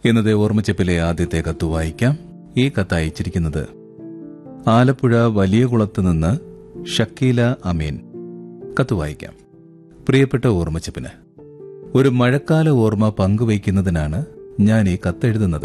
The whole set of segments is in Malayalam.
ഇന്നത്തെ ഓർമ്മച്ചപ്പിലെ ആദ്യത്തെ കത്ത് വായിക്കാം ഈ കത്ത് അയച്ചിരിക്കുന്നത് ആലപ്പുഴ വലിയ കുളത്ത് നിന്ന് ഷക്കീല അമീൻ കത്ത് വായിക്കാം പ്രിയപ്പെട്ട ഓർമ്മച്ചപ്പിന് ഒരു മഴക്കാല ഓർമ്മ പങ്കുവയ്ക്കുന്നതിനാണ് ഞാൻ ഈ കത്തെഴുതുന്നത്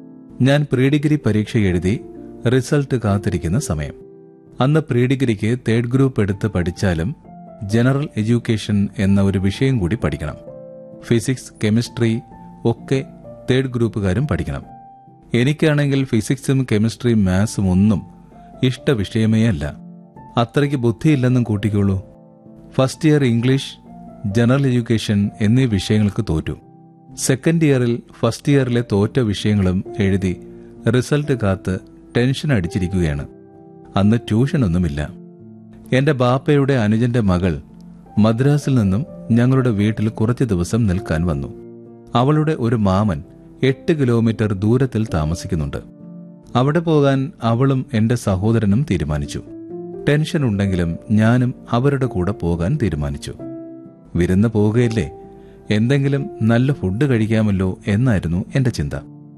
ഞാൻ പ്രീ ഡിഗ്രി പരീക്ഷ എഴുതി റിസൾട്ട് കാത്തിരിക്കുന്ന സമയം അന്ന് പ്രീ ഡിഗ്രിക്ക് തേർഡ് ഗ്രൂപ്പ് എടുത്ത് പഠിച്ചാലും ജനറൽ എഡ്യൂക്കേഷൻ എന്ന ഒരു വിഷയം കൂടി പഠിക്കണം ഫിസിക്സ് കെമിസ്ട്രി ഒക്കെ തേർഡ് ഗ്രൂപ്പുകാരും പഠിക്കണം എനിക്കാണെങ്കിൽ ഫിസിക്സും കെമിസ്ട്രിയും മാത്സും ഒന്നും ഇഷ്ട വിഷയമേ അല്ല അത്രയ്ക്ക് ബുദ്ധിയില്ലെന്നും കൂട്ടിക്കോളൂ first year English general education എന്നീ വിഷയങ്ങൾക്ക് തോറ്റു സെക്കൻഡ് ഇയറിൽ ഫസ്റ്റ് ഇയറിലെ തോറ്റ വിഷയങ്ങളും എഴുതി റിസൾട്ട് കാത്ത് ടെൻഷൻ അടിച്ചിരിക്കുകയാണ് അന്ന് ട്യൂഷനൊന്നുമില്ല എന്റെ ബാപ്പയുടെ അനുജന്റെ മകൾ മദ്രാസിൽ നിന്നും ഞങ്ങളുടെ വീട്ടിൽ കുറച്ച് ദിവസം നിൽക്കാൻ വന്നു അവളുടെ ഒരു മാമൻ എട്ട് കിലോമീറ്റർ ദൂരത്തിൽ താമസിക്കുന്നുണ്ട് അവിടെ പോകാൻ അവളും എന്റെ സഹോദരനും തീരുമാനിച്ചു ടെൻഷൻ ഉണ്ടെങ്കിലും ഞാനും അവരുടെ കൂടെ പോകാൻ തീരുമാനിച്ചു വിരുന്ന് പോവുകയല്ലേ എന്തെങ്കിലും നല്ല ഫുഡ് കഴിക്കാമല്ലോ എന്നായിരുന്നു എന്റെ ചിന്ത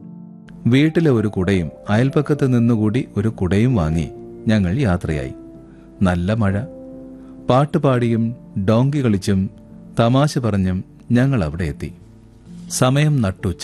വീട്ടിലെ ഒരു കുടയും അയൽപ്പക്കത്ത് നിന്നുകൂടി ഒരു കുടയും വാങ്ങി ഞങ്ങൾ യാത്രയായി നല്ല മഴ പാട്ടുപാടിയും ഡോങ്കി കളിച്ചും തമാശ പറഞ്ഞും ഞങ്ങൾ അവിടെ എത്തി സമയം നട്ടുച്ച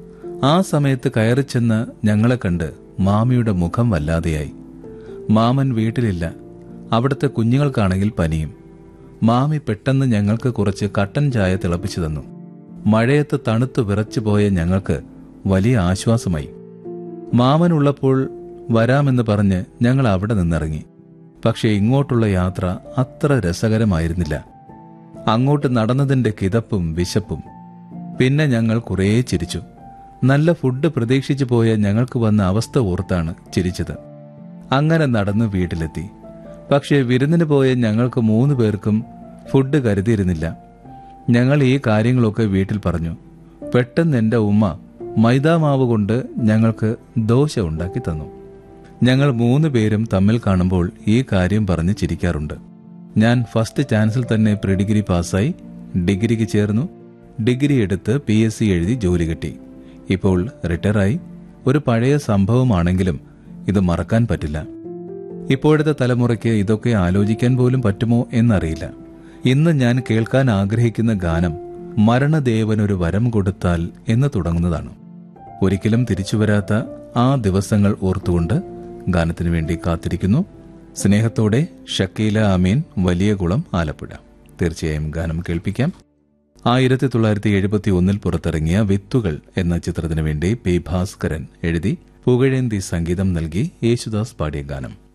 ആ സമയത്ത് കയറിച്ചെന്ന് ഞങ്ങളെ കണ്ട് മാമിയുടെ മുഖം വല്ലാതെയായി മാമൻ വീട്ടിലില്ല അവിടുത്തെ കുഞ്ഞുങ്ങൾക്കാണെങ്കിൽ പനിയും മാമി പെട്ടെന്ന് ഞങ്ങൾക്ക് കുറച്ച് കട്ടൻ ചായ തിളപ്പിച്ചു തന്നു മഴയത്ത് തണുത്തു വിറച്ചു പോയ ഞങ്ങൾക്ക് വലിയ ആശ്വാസമായി മാമനുള്ളപ്പോൾ വരാമെന്ന് പറഞ്ഞ് ഞങ്ങൾ അവിടെ നിന്നിറങ്ങി പക്ഷേ ഇങ്ങോട്ടുള്ള യാത്ര അത്ര രസകരമായിരുന്നില്ല അങ്ങോട്ട് നടന്നതിന്റെ കിതപ്പും വിശപ്പും പിന്നെ ഞങ്ങൾ കുറേ ചിരിച്ചു നല്ല ഫുഡ് പ്രതീക്ഷിച്ചു പോയ ഞങ്ങൾക്ക് വന്ന അവസ്ഥ ഓർത്താണ് ചിരിച്ചത് അങ്ങനെ നടന്ന് വീട്ടിലെത്തി പക്ഷേ വിരുന്നിന് പോയ ഞങ്ങൾക്ക് മൂന്ന് പേർക്കും ഫുഡ് കരുതിയിരുന്നില്ല ഞങ്ങൾ ഈ കാര്യങ്ങളൊക്കെ വീട്ടിൽ പറഞ്ഞു പെട്ടെന്ന് എൻ്റെ ഉമ്മ മൈദാമാവ് കൊണ്ട് ഞങ്ങൾക്ക് ദോശ ഉണ്ടാക്കി തന്നു ഞങ്ങൾ മൂന്ന് പേരും തമ്മിൽ കാണുമ്പോൾ ഈ കാര്യം പറഞ്ഞ് ചിരിക്കാറുണ്ട് ഞാൻ ഫസ്റ്റ് ചാൻസിൽ തന്നെ പ്രീ ഡിഗ്രി പാസ്സായി ഡിഗ്രിക്ക് ചേർന്നു ഡിഗ്രി എടുത്ത് പി എസ് സി എഴുതി ജോലി കിട്ടി ഇപ്പോൾ റിട്ടയറായി ഒരു പഴയ സംഭവമാണെങ്കിലും ഇത് മറക്കാൻ പറ്റില്ല ഇപ്പോഴത്തെ തലമുറയ്ക്ക് ഇതൊക്കെ ആലോചിക്കാൻ പോലും പറ്റുമോ എന്നറിയില്ല ഇന്ന് ഞാൻ കേൾക്കാൻ ആഗ്രഹിക്കുന്ന ഗാനം മരണദേവനൊരു വരം കൊടുത്താൽ എന്ന് തുടങ്ങുന്നതാണ് ഒരിക്കലും തിരിച്ചുവരാത്ത ആ ദിവസങ്ങൾ ഓർത്തുകൊണ്ട് ഗാനത്തിനു വേണ്ടി കാത്തിരിക്കുന്നു സ്നേഹത്തോടെ ഷക്കീല അമീൻ വലിയ കുളം ആലപ്പുഴ തീർച്ചയായും ഗാനം കേൾപ്പിക്കാം ആയിരത്തി തൊള്ളായിരത്തി എഴുപത്തി ഒന്നിൽ പുറത്തിറങ്ങിയ വിത്തുകൾ എന്ന ചിത്രത്തിനു വേണ്ടി പി ഭാസ്കരൻ എഴുതി പുകഴേന്തി സംഗീതം നൽകി യേശുദാസ് പാടിയ ഗാനം